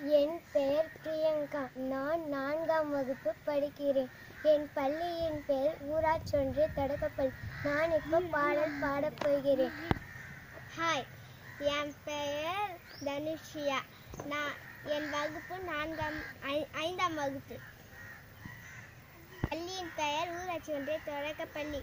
என் பெயர் பிரியங்கா நான் நான்காம் வகுப்பு படிக்கிறேன் என் பள்ளியின் பெயர் ஊராட்சொன்றிய தொடக்கப்பள்ளி நான் இப்போ பாடல் பாடப் போகிறேன் ஹாய் என் பெயர் தனுஷியா நான் என் வகுப்பு நான்காம் ஐ- ஐந்தாம் வகுப்பு பள்ளியின் பெயர் ஊராட்சி ஒன்றிய தொடக்கப்பள்ளி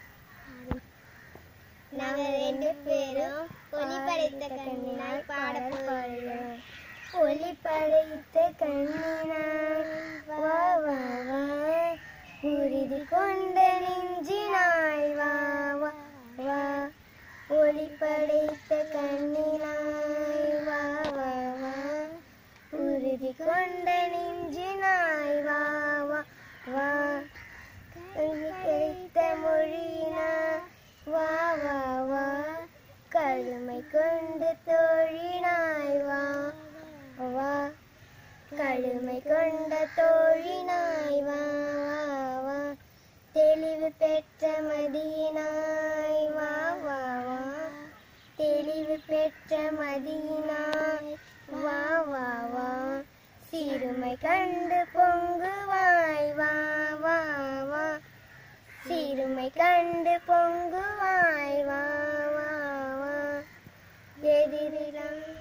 நாங்கள் ரெண்டு பேரும் ஒளி படைத்த கண்ணினாய் பாடப் போகிறோம் ஒளி படைத்த கண்ணினாய் வா வா வா உறுதி கொண்ட நெஞ்சினாய் வா வா வா ஒளி படைத்த கண்ணினாய் வா வா வா உறுதி கொண்ட நெஞ்சினாய் வா வா வா கல்வி கிடைத்த மொழினாய் வா வா வா கருமை கொண்டு தோழினாய் வா வா கடுமை கொண்ட தோழினாய் வா வா வா தெளிவு பெற்ற மதியினாய் வா வா வா தெளிவு பெற்ற மதியினாய் வா வா வா சிறுமை கண்டு பொங்குவாய் வா வா வா சிறுமை கண்டு பொங்குவாய் வா வா வா எதிரிடம்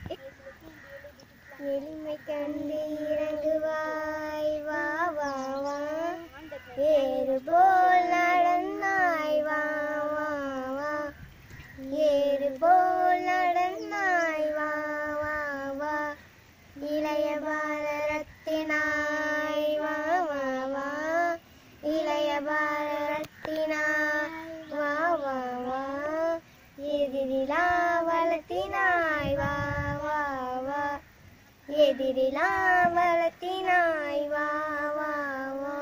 எளிமை கண்டு இறங்குவாய் வா வா வா ஏறு போல் நடந்தாய் வா வா வா ஏறு போல் நடந்தாய் வா வா வா இளைய பாரத்தினாய் வா வா வா இளைய பாரத்தினாய் வா வா வா எதிரிலா வளத்தினாய் வா வா வா எதிரிலா வளத்தினாய் வா வா வா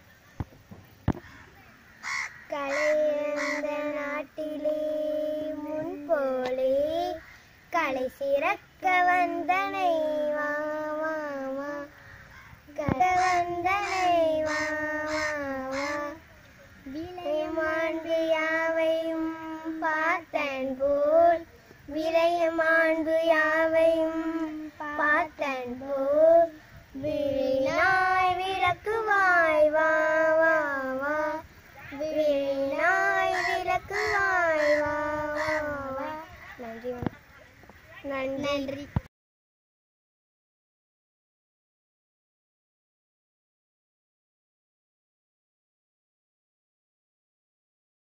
கலையந்த நாட்டிலே முன் போலே கலை சிறக்க வந்தனை வா வா வா கல வந்தனை வா வா வா விளையமாண்பு யாவையும் பார்த்தன் போல் விளையமாண்பு யாவையும் பார்த்தன் போல் விழினாய் விளக்குவாய் வா வா வா விழினாய் விளக்குவாய் வா வா வா நன்றி வணக்கம். நன்றி